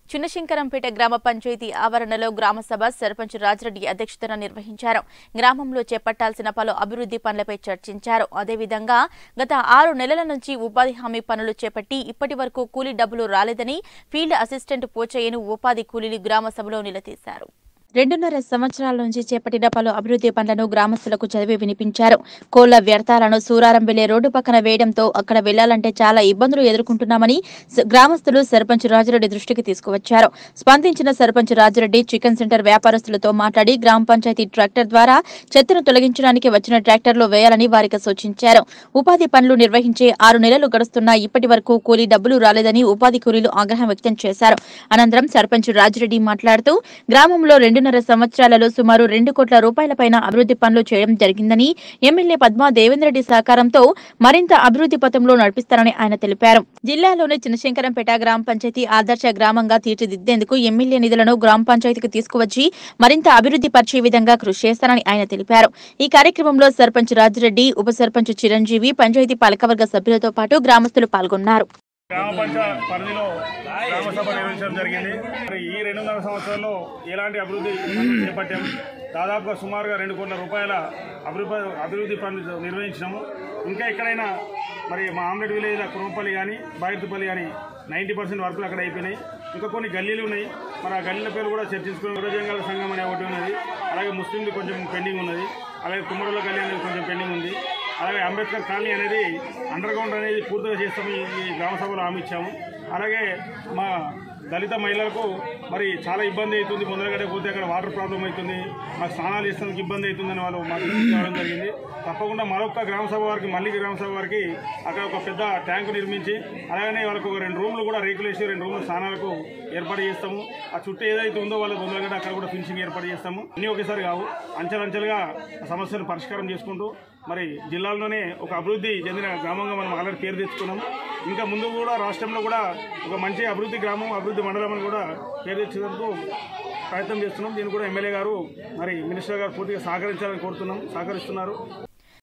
చిన్నశంకరంపేట గ్రామ పంచాయతీ ఆవరణలో గ్రామసభ సర్పంచ్ రాజిరెడ్డి అధ్యక్షతన నిర్వహించారు గ్రామంలో చేపట్టాల్సిన పలు అభివృద్ధి పనులపై చర్చించారు అదేవిధంగా గత ఆరు నెలల నుంచి ఉపాధి హామీ పనులు చేపట్టి ఇప్పటి వరకు కూలీ డబ్బులు రాలేదని ఫీల్డ్ అసిస్టెంట్ పోచయ్యను ఉపాధి కూలీలు గ్రామ సభలో నిలదీశారు రెండున్నర సంవత్సరాల నుంచి చేపట్టిన పలు అభివృద్ధి పనులను గ్రామస్తులకు చదివి వినిపించారు కోళ్ల వ్యర్థాలను సూరారం వెళ్లే రోడ్డు పక్కన వేయడంతో అక్కడ వెళ్లాలంటే చాలా ఇబ్బందులు ఎదుర్కొంటున్నామని స- గ్రామస్తులు సర్పంచ్ రాజిరెడ్డి దృష్టికి తీసుకువచ్చారు స్పందించిన సర్పంచ్ రాజిరెడ్డి చికెన్ సెంటర్ వ్యాపారస్తులతో మాట్లాడి గ్రామ పంచాయతీ ట్రాక్టర్ ద్వారా చెత్తను తొలగించడానికి వచ్చిన ట్రాక్టర్లో వేయాలని వారికి సూచించారు ఉపాధి పనులు నిర్వహించే ఆరు నెలలు గడుస్తున్నా ఇప్పటి వరకు కూలీ డబ్బులు రాలేదని ఉపాధి కూలీలు ఆగ్రహం వ్యక్తం చేశారు అనంతరం సర్పంచ్ రాజిరెడ్డి మాట్లాడుతూ గ్రామంలో రెండున్నర సంవత్సరాలలో సుమారు రెండు కోట్ల రూపాయల పైన అభివృద్ధి పనులు చేయడం జరిగిందని ఎమ్మెల్యే పద్మా దేవేంద్రరెడ్డి సహకారంతో మరింత అభివృద్ధి పథంలో నడిపిస్తారని ఆయన తెలిపారు జిల్లాలోని చిన్నశంకరంపేట గ్రామ పంచాయతీ ఆదర్శ గ్రామంగా తీర్చిదిద్దేందుకు ఎమ్మెల్యే నిధులను గ్రామ పంచాయతీకి తీసుకువచ్చి మరింత అభివృద్ధి పరిచే విధంగా కృషి చేస్తారని ఆయన తెలిపారు ఈ కార్యక్రమంలో సర్పంచ్ రాజిరెడ్డి ఉప సర్పంచ్ చిరంజీవి పంచాయతీ పాలకవర్గ సభ్యులతో పాటు గ్రామస్తులు పాల్గొన్నారు గ్రామ పంచాయత్ పరిధిలో గ్రామ సభ నిర్వహించడం జరిగింది మరి ఈ రెండున్నర సంవత్సరాల్లో ఎలాంటి అభివృద్ధి పనులు చేపట్టాం దాదాపుగా సుమారుగా రెండు కోట్ల రూపాయల అభివృద్ధి అభివృద్ధి పనులు నిర్వహించినాము ఇంకా ఎక్కడైనా మరి మా ఆమ్లెట్ విలేజ్ కురుమపల్లి కానీ బాయితుపల్లి కానీ నైంటీ పర్సెంట్ వర్కులు అక్కడ అయిపోయినాయి ఇంకా కొన్ని గల్లీలు ఉన్నాయి మరి ఆ గల్లీల పేరు కూడా చర్చించుకుని గురజంగాల సంఘం అనే ఒకటి ఉన్నది అలాగే ముస్లింది కొంచెం పెండింగ్ ఉన్నది అలాగే కుమ్మరుల గల్లీ అనేది కొంచెం పెండింగ్ ఉంది అలాగే అంబేద్కర్ కాలనీ అనేది అండర్ గ్రౌండ్ అనేది పూర్తిగా చేస్తాము ఈ ఈ గ్రామ సభలో హామీ ఇచ్చాము అలాగే మా దళిత మహిళలకు మరి చాలా ఇబ్బంది అవుతుంది ముందరగడ్డ పోతే అక్కడ వాటర్ ప్రాబ్లం అవుతుంది మాకు స్నానాలు చేసేందుకు ఇబ్బంది అవుతుందని వాళ్ళు మాకు రావడం జరిగింది తప్పకుండా మరొక గ్రామ సభ వారికి మళ్ళీ గ్రామ సభ వారికి అక్కడ ఒక పెద్ద ట్యాంకు నిర్మించి అలాగనే వాళ్ళకు ఒక రెండు రూమ్లు కూడా రేకులేసి రెండు రూమ్లు స్నానాలకు ఏర్పాటు చేస్తాము ఆ చుట్టూ ఏదైతే ఉందో వాళ్ళ ముందరగడ్డ అక్కడ కూడా ఫినిషింగ్ ఏర్పాటు చేస్తాము అన్నీ ఒకేసారి కావు అంచెలంచెలుగా ఆ సమస్యను పరిష్కారం చేసుకుంటూ మరి జిల్లాలోనే ఒక అభివృద్ధి చెందిన గ్రామంగా మనం ఆల్రెడీ పేరు తెచ్చుకున్నాం ఇంకా ముందు కూడా రాష్ట్రంలో కూడా ఒక మంచి అభివృద్ధి గ్రామం అభివృద్ధి మండలం అని కూడా పేరు తెచ్చేందుకు ప్రయత్నం చేస్తున్నాం దీన్ని కూడా ఎమ్మెల్యే గారు మరి మినిస్టర్ గారు పూర్తిగా సహకరించాలని కోరుతున్నాం సహకరిస్తున్నారు